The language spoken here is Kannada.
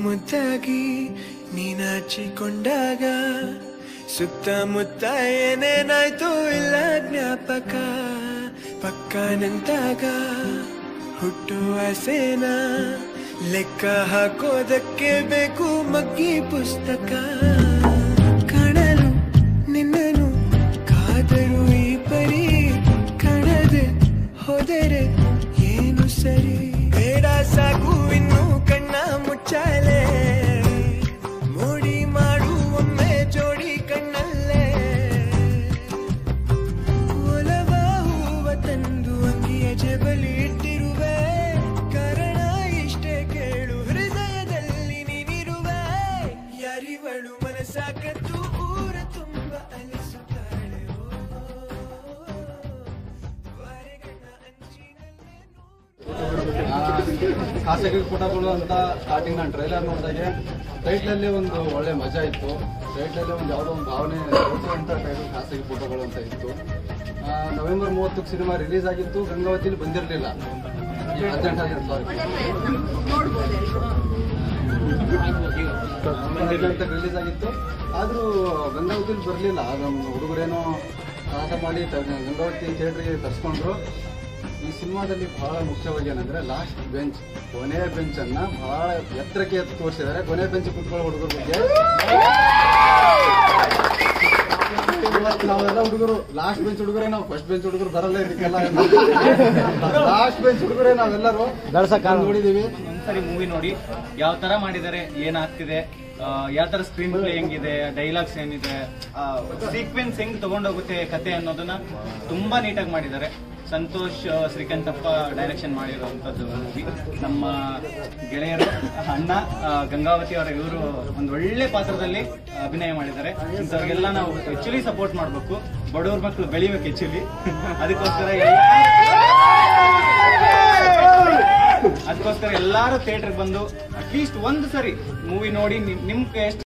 ಮುದ್ದಾಗಿ ನೀನಾಚಿಕೊಂಡಾಗ ಸುತ್ತಮುತ್ತ ಏನೇನಾಯ್ತು ಇಲ್ಲ ಜ್ಞಾಪಕ ಪಕ್ಕ ನಿಂತಾಗ ಹುಟ್ಟು ಆಸೆನ ಲೆಕ್ಕ ಹಾಕೋದಕ್ಕೆ ಬೇಕು ಮಗ್ಗಿ ಪುಸ್ತಕ ಕಾಣಲು ನಿನ್ನನು ಕಾದರು ಈ ಪರಿ ಕಾಣದೆ ಹೋದರೆ ಏನು ಸರಿ ಬೇಡ ಸಾಕು ಇನ್ನು ಕಣ್ಣ ಮುಚ್ಚಾಲೆ ಮೋಡಿ ಮಾಡು ಒಮ್ಮೆ ಜೋಡಿ ಕಣ್ಣಲ್ಲೇ ಒಲವ ಹೂವ ತಂದು ಅಂಗಿಯ ಜಬಲಿ ಇಟ್ಟಿರುವೆ ಕಾರಣ ಇಷ್ಟೇ ಕೇಳು ಹೃದಯದಲ್ಲಿ ನೀನಿರುವೆ ಯಾರಿವಳು ಮನಸಾಕತ್ತು ಊರ ತುಂಬ ಅಲಿಸುತ್ತಾಳೆ ಓ, ವಾರೆಗಣ್ಣ ಅಂಚಿನಲ್ಲೇ ನೂರು ಖಾಸಗಿ ಪುಟಗಳು ಅಂತ ಸ್ಟಾರ್ಟಿಂಗ್ ನಾನು ಟ್ರೈಲರ್ ನೋಡಿದಾಗೆ ಟೈಟ್ಲಲ್ಲಿ ಒಂದು ಒಳ್ಳೆ ಮಜಾ ಇತ್ತು ಟೈಟ್ಲಲ್ಲಿ ಒಂದು ಯಾವುದೋ ಒಂದು ಭಾವನೆ ಇರುತ್ತೆ ಅಂತ ಟೈಟಲ್ ಖಾಸಗಿ ಪುಟಗಳು ಅಂತ ಇತ್ತು ಆ, ನವೆಂಬರ್ ಮೂವತ್ತಕ್ಕೆ ಸಿನಿಮಾ ರಿಲೀಸ್ ಆಗಿತ್ತು ಗಂಗಾವತಿಲಿ ಬಂದಿರಲಿಲ್ಲ ಹದಿನೆಂಟು ಸಾರಿ ಹದಿನೆಂಟಕ್ಕೆ ರಿಲೀಸ್ ಆಗಿತ್ತು ಆದರೂ ಗಂಗಾವತಿಲಿ ಬರಲಿಲ್ಲ ನಮ್ಮ ಹುಡುಗರೇನೋ ಸಾಹಸ ಮಾಡಿ ತ- ಗಂಗಾವತಿ ಥಿಯೇಟ್ರಿಗೆ ತರಿಸ್ಕೊಂಡ್ರು ಈ ಸಿನಿಮಾದಲ್ಲಿ ಬಹಳ ಮುಖ್ಯವಾಗಿ ಏನಂದ್ರೆ ಲಾಸ್ಟ್ ಬೆಂಚ್ ಕೊನೆಯ ಬೆಂಚ್ ಅನ್ನ ಬಹಳ ಎತ್ತರಕ್ಕೆ ಎತ್ತು ತೋರಿಸಿದ್ದಾರೆ ಕೊನೆ ಬೆಂಚ್ ಕುತ್ಕೊಳ್ಳೋ ಹುಡುಗರ ಬಗ್ಗೆ ಇವತ್ತು ನಾವೆಲ್ಲ ಹುಡುಗರು ಲಾಸ್ಟ್ ಬೆಂಚ್ ಹುಡುಗರೇ ನಾವು ಫಸ್ಟ್ ಬೆಂಚ್ ಹುಡುಗರು ಬರಲ್ಲ ಇದಕ್ಕೆಲ್ಲ ಲಾಸ್ಟ್ ಬೆಂಚ್ ಹುಡುಗರೇ ನಾವೆಲ್ಲರೂ ನೋಡಿದೀವಿ ಒಂದ್ಸರಿ ಮೂವಿ ನೋಡಿ ಯಾವ ತರ ಮಾಡಿದ್ದಾರೆ ಏನಾಗ್ತಿದೆ ಯಾವ ತರ ಸ್ಕ್ರೀನ್ ಪ್ಲೇ ಹೆಂಗಿದೆ ಡೈಲಾಗ್ಸ್ ಏನಿದೆ ಸೀಕ್ವೆನ್ಸ್ ಹೆಂಗ್ ತಗೊಂಡೋಗುತ್ತೆ ಕತೆ ಅನ್ನೋದನ್ನ ತುಂಬಾ ನೀಟಾಗಿ ಮಾಡಿದ್ದಾರೆ ಸಂತೋಷ್ ಆ, ಶ್ರೀಕಾಂತಪ್ಪ ಡೈರೆಕ್ಷನ್ ಮಾಡಿರುವಂತದ್ದು ಮೂವಿ ನಮ್ಮ ಗೆಳೆಯರು ಅಣ್ಣ ಆ, ಗಂಗಾವತಿ ಅವರ ಇವರು ಒಂದು ಒಳ್ಳೆ ಪಾತ್ರದಲ್ಲಿ ಅಭಿನಯ ಮಾಡಿದ್ದಾರೆ ಇಂಥವ್ರಿಗೆಲ್ಲ ನಾವು ಆಕ್ಚುಲಿ ಸಪೋರ್ಟ್ ಮಾಡಬೇಕು ಬಡವ್ರ ಮಕ್ಕಳು ಬೆಳಿಬೇಕು ಆಕ್ಚುಲಿ ಅದಕ್ಕೋಸ್ಕರ ಎಲ್ಲ ಅದಕ್ಕೋಸ್ಕರ ಎಲ್ಲಾರು ಥಿಯೇಟರ್ ಬಂದು ಅಟ್ಲೀಸ್ಟ್ ಒಂದು ಸರಿ ಮೂವಿ ನೋಡಿ ನಿಮ್- ನಿಮ್ಗೆ ಎಷ್ಟು